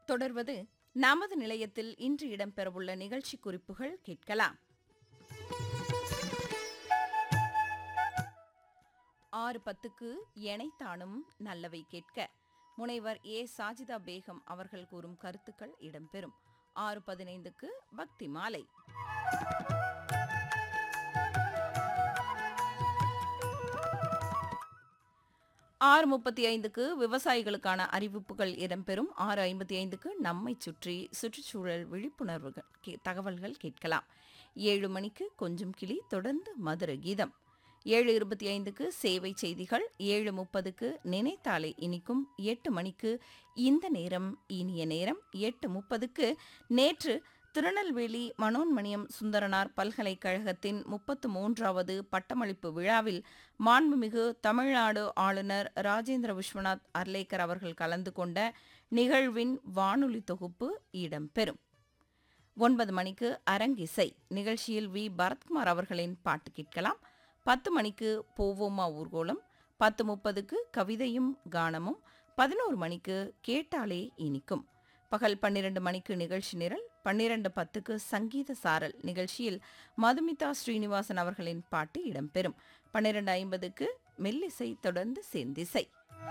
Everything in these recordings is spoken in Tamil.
தொடர்வது நமது நிலையத்தில் இன்று இடம்பெறவுள்ள நிகழ்ச்சி குறிப்புகள் கேட்கலாம் ஆறு பத்துக்கு எனைத்தானும் நல்லவை கேட்க முனைவர் ஏ சாஜிதா பேகம் அவர்கள் கூறும் கருத்துக்கள் இடம்பெறும் ஆறு பதினைந்துக்கு பக்தி மாலை ஆறு முப்பத்தி ஐந்துக்கு விவசாயிகளுக்கான அறிவிப்புகள் இடம்பெறும் ஆறு ஐம்பத்தி ஐந்துக்கு நம்மை சுற்றி சுற்றுச்சூழல் விழிப்புணர்வுகள் கே- தகவல்கள் கேட்கலாம் ஏழு மணிக்கு கொஞ்சம் கிளி தொடர்ந்து மதுர கீதம் ஏழு இருபத்தி ஐந்துக்கு சேவை செய்திகள் ஏழு முப்பதுக்கு நினைத்தாலே இனிக்கும் எட்டு மணிக்கு இந்த நேரம் இனிய நேரம் எட்டு முப்பதுக்கு நேற்று திருநெல்வேலி மனோன்மணியம் சுந்தரனார் பல்கலைக்கழகத்தின் முப்பத்து மூன்றாவது பட்டமளிப்பு விழாவில் மாண்புமிகு தமிழ்நாடு ஆளுநர் ராஜேந்திர விஸ்வநாத் அர்லேக்கர் அவர்கள் கலந்து கொண்ட நிகழ்வின் வானொலி தொகுப்பு இடம்பெறும் ஒன்பது மணிக்கு அரங்கிசை நிகழ்ச்சியில் வி பரத்குமார் அவர்களின் பாட்டு கேட்கலாம் பத்து மணிக்கு போவோமா ஊர்கோலம் பத்து முப்பதுக்கு கவிதையும் கானமும் பதினோரு மணிக்கு கேட்டாலே இனிக்கும் பகல் பன்னிரண்டு மணிக்கு நிகழ்ச்சி நிரல் பன்னிரண்டு பத்துக்கு சங்கீத சாரல் நிகழ்ச்சியில் மதுமிதா ஸ்ரீனிவாசன் அவர்களின் பாட்டு இடம்பெறும் பன்னிரண்டு ஐம்பதுக்கு மெல்லிசை தொடர்ந்து செந்திசை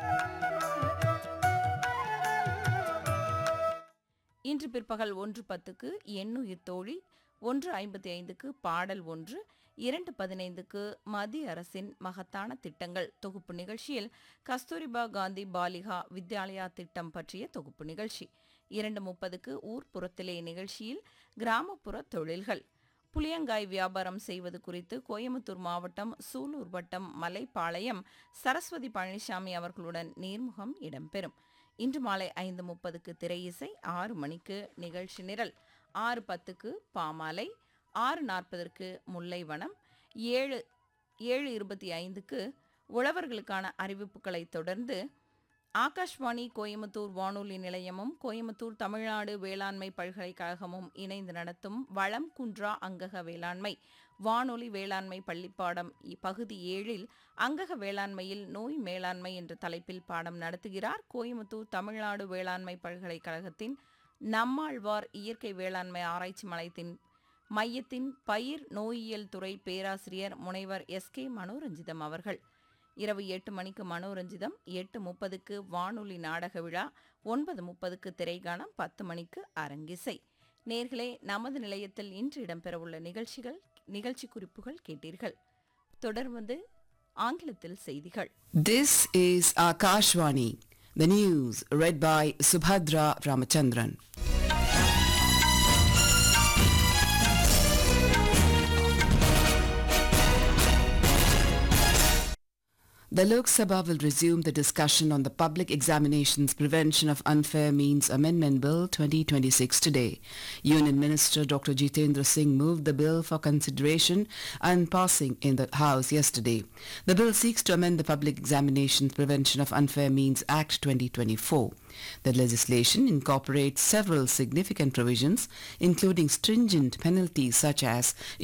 இன்று பிற்பகல் ஒன்று பத்துக்கு எண்ணுயிர் தோழி ஒன்று ஐம்பத்தி ஐந்துக்கு பாடல் ஒன்று இரண்டு பதினைந்துக்கு மத்திய அரசின் மகத்தான திட்டங்கள் தொகுப்பு நிகழ்ச்சியில் கஸ்தூரிபா காந்தி பாலிகா வித்யாலயா திட்டம் பற்றிய தொகுப்பு நிகழ்ச்சி இரண்டு முப்பதுக்கு ஊர்ப்புறத்திலே நிகழ்ச்சியில் கிராமப்புற தொழில்கள் புளியங்காய் வியாபாரம் செய்வது குறித்து கோயம்புத்தூர் மாவட்டம் சூலூர் வட்டம் மலைப்பாளையம் சரஸ்வதி பழனிசாமி அவர்களுடன் நேர்முகம் இடம்பெறும் இன்று மாலை ஐந்து முப்பதுக்கு திரையிசை ஆறு மணிக்கு நிகழ்ச்சி நிரல் ஆறு பத்துக்கு பாமாலை ஆறு நாற்பதற்கு முல்லைவனம் ஏழு ஏழு இருபத்தி ஐந்துக்கு உழவர்களுக்கான அறிவிப்புகளை தொடர்ந்து ஆகாஷ்வாணி கோயம்புத்தூர் வானொலி நிலையமும் கோயம்புத்தூர் தமிழ்நாடு வேளாண்மை பல்கலைக்கழகமும் இணைந்து நடத்தும் வளம் குன்றா அங்கக வேளாண்மை வானொலி வேளாண்மை பள்ளிப்பாடம் இ- பகுதி ஏழில் அங்கக வேளாண்மையில் நோய் மேலாண்மை என்ற தலைப்பில் பாடம் நடத்துகிறார் கோயம்புத்தூர் தமிழ்நாடு வேளாண்மை பல்கலைக்கழகத்தின் நம்மாழ்வார் இயற்கை வேளாண்மை ஆராய்ச்சி மலையத்தின் மையத்தின் பயிர் நோயியல் துறை பேராசிரியர் முனைவர் எஸ் கே மனோரஞ்சிதம் அவர்கள் இரவு எட்டு மணிக்கு மனோரஞ்சிதம் எட்டு முப்பதுக்கு வானொலி நாடக விழா ஒன்பது முப்பதுக்கு திரைகானம் பத்து மணிக்கு அரங்கிசை நேர்களே நமது நிலையத்தில் இன்று இடம்பெறவுள்ள நிகழ்ச்சிகள் நிகழ்ச்சி குறிப்புகள் கேட்டீர்கள் தொடர்ந்து ஆங்கிலத்தில் செய்திகள் This is Akashvani. The news read by Subhadra Ramachandran. The Lok Sabha will resume the discussion on the Public Examinations Prevention of Unfair Means Amendment Bill 2026 today. Union Minister Dr. Jitendra Singh moved the bill for consideration and passing in the House yesterday. The bill seeks to amend the Public Examinations Prevention of Unfair Means Act 2024. The legislation incorporates several significant provisions, including stringent penalties such as